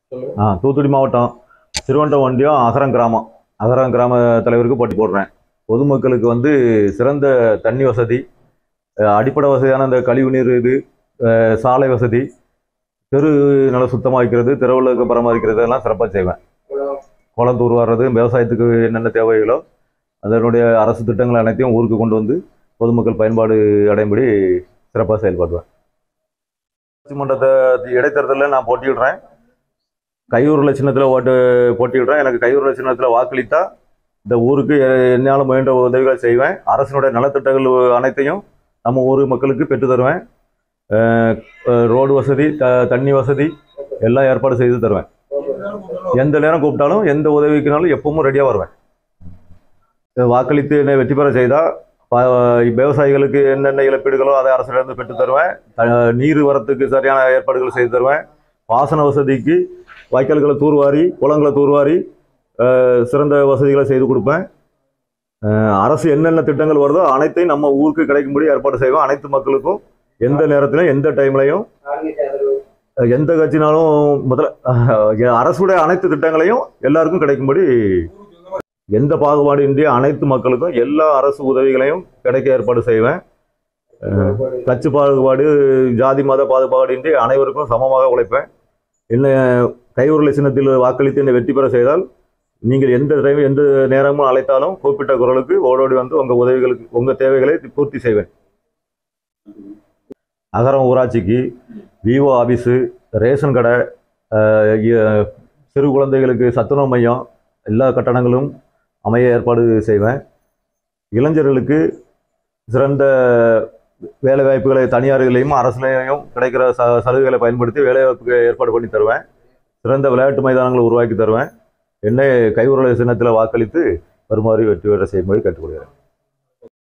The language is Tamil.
ஆ தூத்துக்குடி மாவட்டம் சிறுவண்டம் ஒன்றியம் அகரம் கிராமம் அகரம் கிராம தலைவருக்கு போட்டி போடுறேன் பொதுமக்களுக்கு வந்து சிறந்த தண்ணி வசதி அஹ் அடிப்படை வசதியான இந்த கழிவு நீர் இது அஹ் சாலை வசதி தெரு நல்லா சுத்தமாக வைக்கிறது தெருவுகளுக்கு பராமரிக்கிறது எல்லாம் சிறப்பாக செய்வேன் குளம் தூர் வர்றது விவசாயத்துக்கு என்னென்ன தேவைகளோ அதனுடைய அரசு திட்டங்கள் அனைத்தையும் ஊருக்கு கொண்டு வந்து பொதுமக்கள் பயன்பாடு அடையும்படி சிறப்பாக செயல்படுவேன் மன்றத்தை இடைத்தேர்தலில் நான் போட்டியிடுறேன் கையூரில் சின்னத்தில் ஓட்டு போட்டியிடுறேன் எனக்கு கையூரில் சின்னத்தில் வாக்களித்தா இந்த ஊருக்கு எ- என்னால் முயன்ற உதவிகளை செய்வேன் அரசினுடைய நலத்திட்டங்கள் அனைத்தையும் நம்ம ஊர் மக்களுக்கு பெற்று தருவேன் அஹ் அஹ் ரோடு வசதி த தண்ணி வசதி எல்லாம் ஏற்பாடு செய்து தருவேன் எந்த நேரம் கூப்பிட்டாலும் எந்த உதவிக்குனாலும் எப்பவும் ரெடியாக வருவேன் இதை வாக்களித்து என்னை வெற்றி பெற செய்தால் விவசாயிகளுக்கு என்னென்ன இழப்பீடுகளோ அதை அரசிலிருந்து பெற்று தருவேன் த- நீர் வரத்துக்கு சரியான ஏற்பாடுகள் செய்து தருவேன் பாசன வசதிக்கு வாய்க்கால்களை தூர்வாரி குளங்களை தூர்வாரி அஹ், சிறந்த வசதிகளை செய்து கொடுப்பேன் அஹ், அரசு என்னென்ன திட்டங்கள் வருதோ அனைத்தையும் நம்ம ஊருக்கு கிடைக்கும்படி ஏற்பாடு செய்வோம் அனைத்து மக்களுக்கும் எந்த நேரத்திலும் எந்த டைம்லையும் எந்த கட்சினாலும் முதல்ல அஹ், அரசுடைய அனைத்து திட்டங்களையும் எல்லாருக்கும் கிடைக்கும்படி எந்த பாகுபாடு இன்றி அனைத்து மக்களுக்கும் எல்லா அரசு உதவிகளையும் கிடைக்க ஏற்பாடு செய்வேன் அஹ், கட்சி பாகுபாடு ஜாதி மத பாகுபாடு இன்றி அனைவருக்கும் சமமாக உழைப்பேன் என்ன கைவுருளை சின்னத்தில் வாக்களித்து என்னை வெற்றி பெற செய்தால் நீங்கள் எந்த டைம் எந்த நேரமும் அழைத்தாலும் கூப்பிட்ட குரலுக்கு ஓடோடி வந்து உங்கள் உதவிகளுக்கு உங்கள் தேவைகளை பூர்த்தி செய்வேன் அகரம் ஊராட்சிக்கு விவோ ஆஃபீஸு ரேஷன் கடை அஹ், இ- சிறு குழந்தைகளுக்கு சத்துணவு மையம் எல்லா கட்டணங்களும் அமைய ஏற்பாடு செய்வேன் இளைஞர்களுக்கு சிறந்த வேலை வாய்ப்புகளை தனியார்களையும் அரசுலையும் கிடைக்கிற ச சலுகைகளை பயன்படுத்தி வேலை வாய்ப்புக்கு ஏற்பாடு பண்ணி தருவேன் சிறந்த விளையாட்டு மைதானங்களை உருவாக்கி தருவேன் என்னை கைவுரலை சின்னத்தில் வாக்களித்து வருமாறு வெற்றி பெற செய்யும்படி கேட்டுக்கொள்கிறேன்